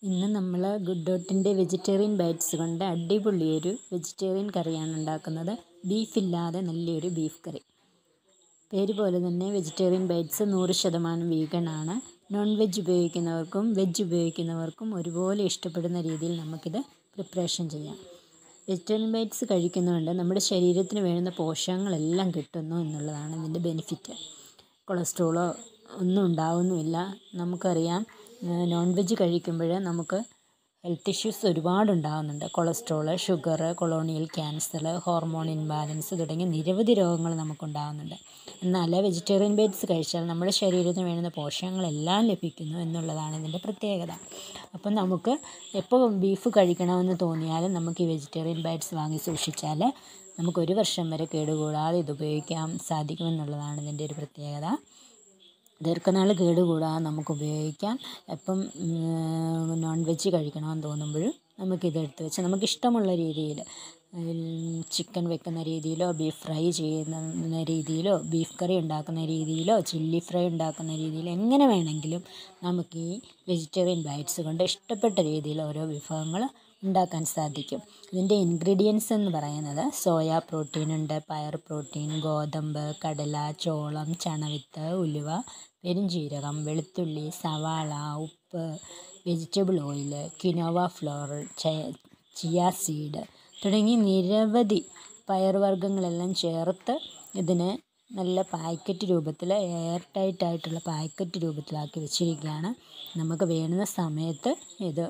ഇന്ന് നമ്മൾ good ഡോട്ടിൻ്റെ vegetarian bytes കൊണ്ട് അടിപൊളി ഒരു വെജിറ്റേറിയൻ കറിയാണ് ഉണ്ടാക്കുന്നത് ബീഫില്ലാതെ നല്ലൊരു ബീഫ് കറി പേര് പോലെ തന്നെ വെജിറ്റേറിയൻ ബൈറ്റ്സ് നൂറ് ശതമാനം വീഗണാണ് നോൺ വെജ് ഉപയോഗിക്കുന്നവർക്കും വെജ് ഉപയോഗിക്കുന്നവർക്കും ഒരുപോലെ ഇഷ്ടപ്പെടുന്ന രീതിയിൽ നമുക്കിത് പ്രിപ്പറേഷൻ ചെയ്യാം വെജിറ്റേറിയൻ ബൈറ്റ്സ് കഴിക്കുന്നതുകൊണ്ട് നമ്മുടെ ശരീരത്തിന് വേണ്ടുന്ന പോഷകങ്ങളെല്ലാം കിട്ടുന്നു എന്നുള്ളതാണ് ഇതിൻ്റെ ബെനിഫിറ്റ് കൊളസ്ട്രോളോ ഒന്നും ഉണ്ടാവുന്നുമില്ല നമുക്കറിയാം നോൺ വെജ് കഴിക്കുമ്പോൾ നമുക്ക് ഹെൽത്ത് ഇഷ്യൂസ് ഒരുപാട് ഉണ്ടാകുന്നുണ്ട് cholesterol sugar colonial cancer hormone imbalance തുടങ്ങിയ നിരവധി രോഗങ്ങൾ നമുക്കുണ്ടാകുന്നുണ്ട് എന്നാൽ വെജിറ്റേറിയൻ ബൈറ്റ്സ് കഴിച്ചാൽ നമ്മുടെ ശരീരത്തിന് വേണ്ടുന്ന പോഷകങ്ങളെല്ലാം ലഭിക്കുന്നു എന്നുള്ളതാണ് ഇതിൻ്റെ പ്രത്യേകത അപ്പം നമുക്ക് എപ്പോൾ ബീഫ് കഴിക്കണമെന്ന് തോന്നിയാലും നമുക്ക് ഈ വെജിറ്റേറിയൻ ബൈറ്റ്സ് വാങ്ങി സൂക്ഷിച്ചാൽ നമുക്ക് ഒരു വർഷം വരെ കേടുകൂടാതെ ഇത് ഉപയോഗിക്കാൻ സാധിക്കുമെന്നുള്ളതാണ് ഇതിൻ്റെ ഒരു പ്രത്യേകത ദീർഘനാൾ കേടുകൂടാതെ നമുക്ക് ഉപയോഗിക്കാം എപ്പം നോൺ വെജ് കഴിക്കണമെന്ന് തോന്നുമ്പോൾ നമുക്കിത് എടുത്ത് വെച്ച് നമുക്കിഷ്ടമുള്ള രീതിയിൽ ചിക്കൻ വെക്കുന്ന രീതിയിലോ ബീഫ് ഫ്രൈ ചെയ്യുന്ന രീതിയിലോ ബീഫ് കറി ഉണ്ടാക്കുന്ന രീതിയിലോ ചില്ലി ഫ്രൈ ഉണ്ടാക്കുന്ന രീതിയിലോ എങ്ങനെ വേണമെങ്കിലും നമുക്ക് ഈ വെജിറ്റേറിയൻ ബൈറ്റ്സ് കൊണ്ട് ഇഷ്ടപ്പെട്ട രീതിയിൽ ഓരോ വിഭവങ്ങൾ ഉണ്ടാക്കാൻ സാധിക്കും ഇതിൻ്റെ ഇൻഗ്രീഡിയൻസ് എന്ന് പറയുന്നത് സോയ പ്രോട്ടീൻ ഉണ്ട് പയർ പ്രോട്ടീൻ ഗോതമ്പ് കടല ചോളം ചണവിത്ത് ഉലുവ പെരുംജീരകം വെളുത്തുള്ളി സവാള ഉപ്പ് vegetable oil quinoa flour chia seed തുടങ്ങി നിരവധി പയറുവർഗ്ഗങ്ങളെല്ലാം ചേർത്ത് ഇതിനെ നല്ല പാക്കറ്റ് രൂപത്തിൽ എയർ ടൈറ്റ് ആയിട്ടുള്ള പാക്കറ്റ് രൂപത്തിലാക്കി വെച്ചിരിക്കുകയാണ് നമുക്ക് വേണ്ടുന്ന സമയത്ത് ഇത്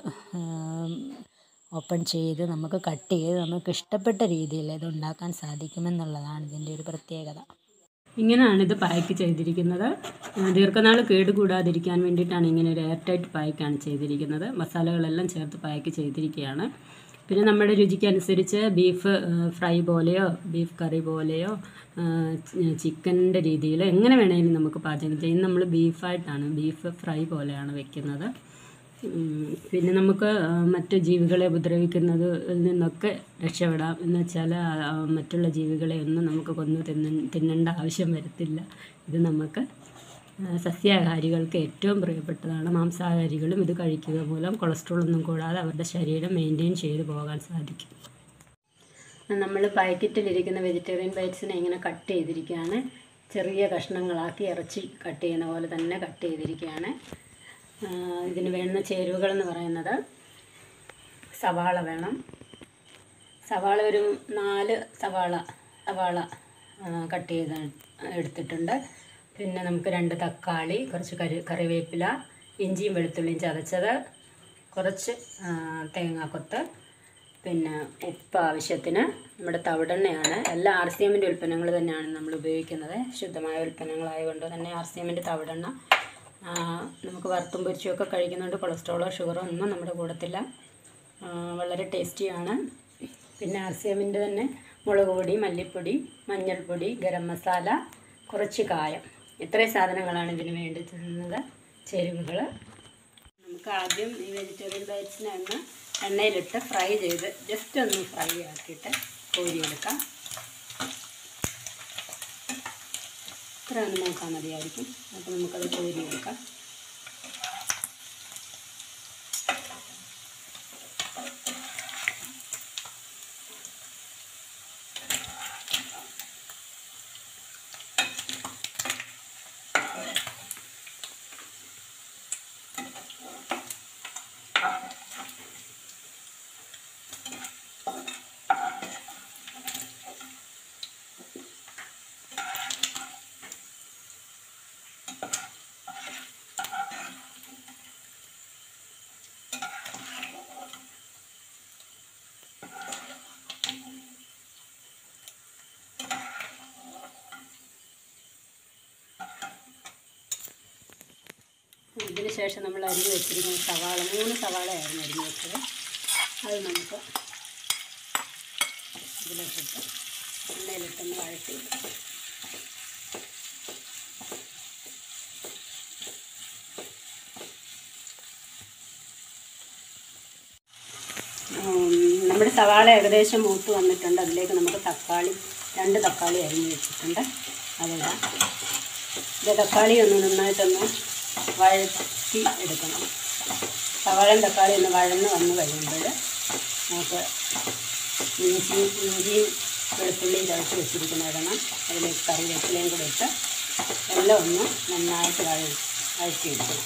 ഓപ്പൺ ചെയ്ത് നമുക്ക് കട്ട് ചെയ്ത് നമുക്ക് ഇഷ്ടപ്പെട്ട രീതിയിൽ ഇത് ഉണ്ടാക്കാൻ സാധിക്കുമെന്നുള്ളതാണ് ഇതിൻ്റെ ഒരു പ്രത്യേകത ഇങ്ങനെയാണ് ഇത് പാക്ക് ചെയ്തിരിക്കുന്നത് ദീർഘനാൾ കേടുകൂടാതിരിക്കാൻ വേണ്ടിയിട്ടാണ് ഇങ്ങനെ ഒരു എയർ ടൈറ്റ് പാക്കാണ് ചെയ്തിരിക്കുന്നത് മസാലകളെല്ലാം ചേർത്ത് പാക്ക് ചെയ്തിരിക്കുകയാണ് പിന്നെ നമ്മുടെ രുചിക്കനുസരിച്ച് ബീഫ് ഫ്രൈ പോലെയോ ബീഫ് കറി പോലെയോ ചിക്കൻ്റെ രീതിയിലോ എങ്ങനെ വേണമെങ്കിലും നമുക്ക് പാചകം ചെയ്യും നമ്മൾ ബീഫായിട്ടാണ് ബീഫ് ഫ്രൈ പോലെയാണ് വെക്കുന്നത് പിന്നെ നമുക്ക് മറ്റു ജീവികളെ ഉപദ്രവിക്കുന്നതിൽ നിന്നൊക്കെ രക്ഷപ്പെടാം എന്ന് വെച്ചാൽ മറ്റുള്ള ജീവികളെ ഒന്നും നമുക്ക് കൊന്നു തിന്ന തിന്നേണ്ട ആവശ്യം വരത്തില്ല ഇത് നമുക്ക് സസ്യാഹാരികൾക്ക് ഏറ്റവും പ്രിയപ്പെട്ടതാണ് മാംസാഹാരികളും ഇത് കഴിക്കുക മൂലം കൊളസ്ട്രോൾ ഒന്നും കൂടാതെ അവരുടെ ശരീരം മെയിൻറ്റെയിൻ ചെയ്ത് പോകാൻ സാധിക്കും നമ്മൾ പാക്കറ്റിലിരിക്കുന്ന വെജിറ്റേറിയൻ ബൈറ്റ്സിനെ ഇങ്ങനെ കട്ട് ചെയ്തിരിക്കുകയാണ് ചെറിയ കഷ്ണങ്ങളാക്കി ഇറച്ചി കട്ട് ചെയ്യുന്ന പോലെ തന്നെ കട്ട് ചെയ്തിരിക്കുകയാണ് ഇതിന് വേണ്ടുന്ന ചേരുവകളെന്ന് പറയുന്നത് സവാള വേണം സവാള ഒരു നാല് സവാള സവാള കട്ട് ചെയ്ത് എടുത്തിട്ടുണ്ട് പിന്നെ നമുക്ക് രണ്ട് തക്കാളി കുറച്ച് കറി കറിവേപ്പില ഇഞ്ചിയും വെളുത്തുള്ളിയും ചതച്ചത് കുറച്ച് തേങ്ങാക്കൊത്ത് പിന്നെ ഉപ്പ് ആവശ്യത്തിന് നമ്മുടെ തവിടെണ്ണയാണ് എല്ലാ ആർ സി എമ്മിൻ്റെ ഉൽപ്പന്നങ്ങൾ തന്നെയാണ് നമ്മൾ ഉപയോഗിക്കുന്നത് ശുദ്ധമായ ഉൽപ്പന്നങ്ങളായതുകൊണ്ട് തന്നെ ആർ സി എമ്മിൻ്റെ തവിടെണ്ണ നമുക്ക് വറുത്തും പൊരിച്ചുമൊക്കെ കഴിക്കുന്നുണ്ട് കൊളസ്ട്രോളോ ഷുഗറോ ഒന്നും നമ്മുടെ കൂടത്തില്ല വളരെ ടേസ്റ്റിയാണ് പിന്നെ ആർ സി എമ്മിൻ്റെ തന്നെ മുളക് പൊടി മല്ലിപ്പൊടി മഞ്ഞൾപ്പൊടി ഗരം മസാല കുറച്ച് കായം ഇത്രയും സാധനങ്ങളാണ് ഇതിന് വേണ്ടി തരുന്നത് ചേരുവകൾ നമുക്ക് ആദ്യം ഈ വെജിറ്റേറിയൻ ബൈറ്റ്സിനെ ഒന്ന് എണ്ണയിലിട്ട് ഫ്രൈ ചെയ്ത് ജസ്റ്റ് ഒന്ന് ഫ്രൈ ആക്കിയിട്ട് കോരിയെടുക്കാം ഇത്ര ഒന്ന് നോക്കാൻ മതിയായിരിക്കും അപ്പോൾ നമുക്കത് കോരിയെടുക്കാം ഇതിന് ശേഷം നമ്മൾ അരിഞ്ഞ് വെച്ചിരിക്കുന്ന സവാള മൂന്ന് സവാളയായിരുന്നു അരിഞ്ഞ് വെച്ചത് അത് നമുക്ക് ഇതിലോട്ടിട്ട് എണ്ണയിലിട്ടൊന്ന് വഴറ്റി നമ്മുടെ സവാള ഏകദേശം മൂത്ത് വന്നിട്ടുണ്ട് അതിലേക്ക് നമുക്ക് തക്കാളി രണ്ട് തക്കാളി അരിഞ്ഞ് വെച്ചിട്ടുണ്ട് അതിടാം ഇത് തക്കാളി ഒന്ന് നന്നായിട്ടൊന്ന് വഴറ്റി എടുക്കണം സവാളയും തക്കാളി ഒന്ന് വഴന്ന് വന്ന് കഴിയുമ്പോൾ നമുക്ക് ഇഞ്ചി ഇഞ്ചിയും വെളുത്തുള്ളിയും ചതച്ച് വെച്ചിരിക്കുന്ന ഇടണം അതിലേക്ക് കറിവേപ്പിലയും കൂടെ ഇട്ട് എല്ലാം ഒന്ന് നന്നായിട്ട് വഴ വഴറ്റിയെടുക്കണം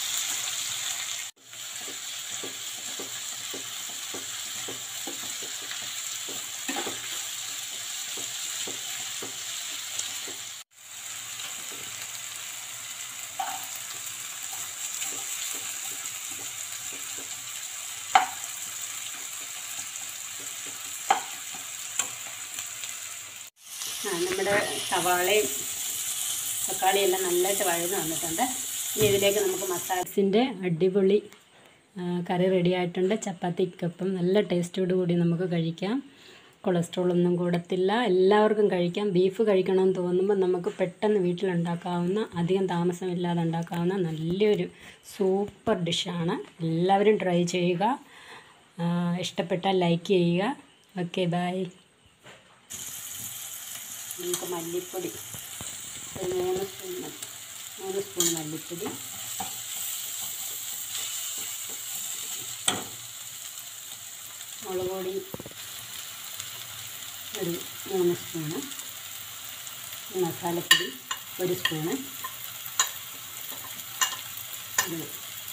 ആ നമ്മുടെ സവാളയും തക്കാളിയും എല്ലാം നല്ലതായിട്ട് വഴന്ന് വന്നിട്ടുണ്ട് ഇനി ഇതിലേക്ക് നമുക്ക് മസാലസിൻ്റെ അടിപൊളി ആ, കറി റെഡി ആയിട്ടുണ്ട് ചപ്പാത്തിക്കൊപ്പം നല്ല ടേസ്റ്റോട് കൂടി നമുക്ക് കഴിക്കാം കൊളസ്ട്രോൾ ഒന്നും കൂടത്തില്ല എല്ലാവർക്കും കഴിക്കാം ബീഫ് കഴിക്കണമെന്ന് തോന്നുമ്പോൾ നമുക്ക് പെട്ടെന്ന് വീട്ടിലുണ്ടാക്കാവുന്ന അധികം താമസമില്ലാതെ ഉണ്ടാക്കാവുന്ന നല്ലൊരു സൂപ്പർ ഡിഷാണ് എല്ലാവരും ട്രൈ ചെയ്യുക ആ, ഇഷ്ടപ്പെട്ടാൽ ലൈക്ക് ചെയ്യുക ഓക്കെ ബൈ നമുക്ക് മല്ലിപ്പൊടി ഒരു മൂന്ന് സ്പൂൺ മതി മൂന്ന് സ്പൂൺ മല്ലിപ്പൊടി മുളക് പൊടി ഒരു മൂന്ന് സ്പൂണ് മസാലപ്പൊടി ഒരു സ്പൂണ് ഇത്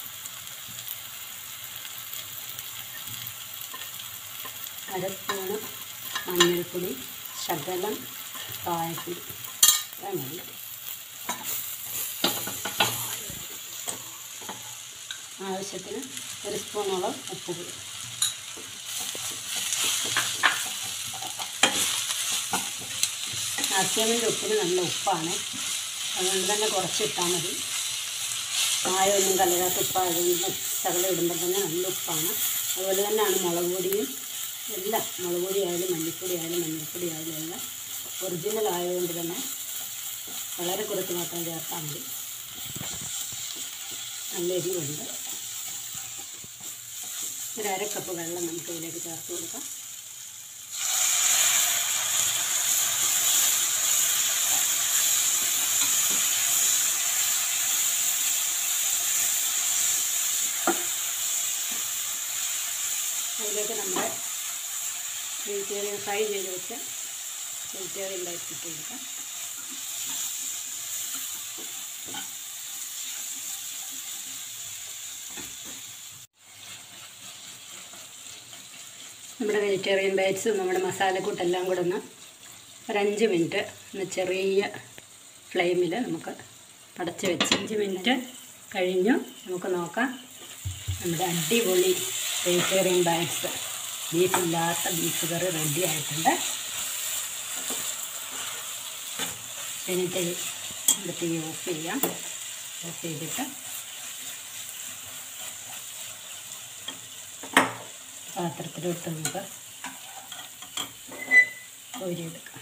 അര സ്പൂണ് മഞ്ഞൾപ്പൊടി ശകലം കായപ്പൊടി അത് മതി ആവശ്യത്തിന് ഒരു സ്പൂണോളം ഉപ്പ് പൊടി ആസ്യമൻ്റെ ഉപ്പിന് നല്ല ഉപ്പാണ് അതുകൊണ്ട് തന്നെ കുറച്ചിട്ടാൽ മതി മായമൊന്നും കലരാത്ത ഉപ്പായതുകൊണ്ട് ശകലം ഇടുമ്പോൾ തന്നെ നല്ല ഉപ്പാണ് അതുപോലെ തന്നെയാണ് മുളക് പൊടിയും എല്ലാം മുളക് പൊടി ആയാലും മല്ലിപ്പൊടി ആയാലും മഞ്ഞൾപ്പൊടി ആയാലും എല്ലാം ഒറിജിനൽ ആയതുകൊണ്ട് തന്നെ വളരെ കുറച്ച് മാത്രം ചേർത്താൽ മതി നല്ല എരിവുണ്ട് ഒരു അര കപ്പ് വെള്ളം നമുക്ക് ഇതിലേക്ക് ചേർത്ത് കൊടുക്കാം അതിലേക്ക് നമ്മുടെ വെജിറ്റേറിയൻ ഫ്രൈ ചെയ്ത് വെച്ച വെജിറ്റേറിയൻ റൈസ് ഇട്ട് കൊടുക്കാം നമ്മുടെ വെജിറ്റേറിയൻ ബൈറ്റ്സും നമ്മുടെ മസാലക്കൂട്ടെല്ലാം കൂടെ ഒന്ന് ഒരഞ്ച് മിനിറ്റ് ഒന്ന് ചെറിയ ഫ്ലെയിമിൽ നമുക്ക് അടച്ച് വെച്ച് അഞ്ച് മിനിറ്റ് കഴിഞ്ഞു നമുക്ക് നോക്കാം നമ്മുടെ അടിപൊളി വെജിറ്റേറിയൻ ബൈറ്റ്സ് ബീഫില്ലാത്ത ബീഫ് കറി റെഡി ആയിട്ടുണ്ട് എന്നിട്ട് നമ്മുടെ തീ ഓഫ് ചെയ്യാം ഓഫ് ചെയ്തിട്ട് പാത്രത്തിലോട്ട് നമുക്ക് കോരിയെടുക്കാം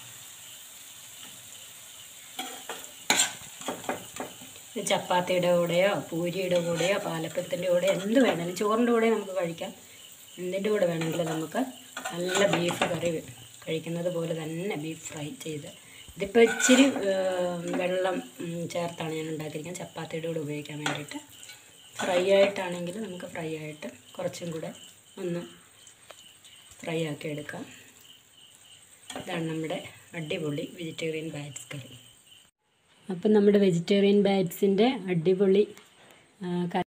ഇത് ചപ്പാത്തിയുടെ കൂടെയോ പൂരിയുടെ കൂടെയോ പാലപ്പത്തിൻ്റെ കൂടെയോ എന്ത് വേണമെങ്കിലും ചോറിൻ്റെ കൂടെ നമുക്ക് കഴിക്കാം എന്തിൻ്റെ കൂടെ വേണമെങ്കിലും നമുക്ക് നല്ല ബീഫ് കറി കഴിക്കുന്നത് പോലെ തന്നെ ബീഫ് ഫ്രൈ ചെയ്ത് ഇതിപ്പോൾ ഇച്ചിരി ഏർ, വെള്ളം ഉം, ചേർത്താണ് ഞാൻ ഉണ്ടാക്കിയിരിക്കുന്നത് ചപ്പാത്തിയുടെ കൂടെ ഉപയോഗിക്കാൻ വേണ്ടിയിട്ട് ഫ്രൈ ആയിട്ടാണെങ്കിൽ നമുക്ക് ഫ്രൈ ആയിട്ട് കുറച്ചും കൂടെ ഒന്ന് ഫ്രൈ ആക്കി എടുക്കാം ഇതാണ് നമ്മുടെ അടിപൊളി വെജിറ്റേറിയൻ ബാറ്റ്സ് കറി അപ്പം നമ്മുടെ വെജിറ്റേറിയൻ ബാറ്റ്സിൻ്റെ അടിപൊളി ആ, കറി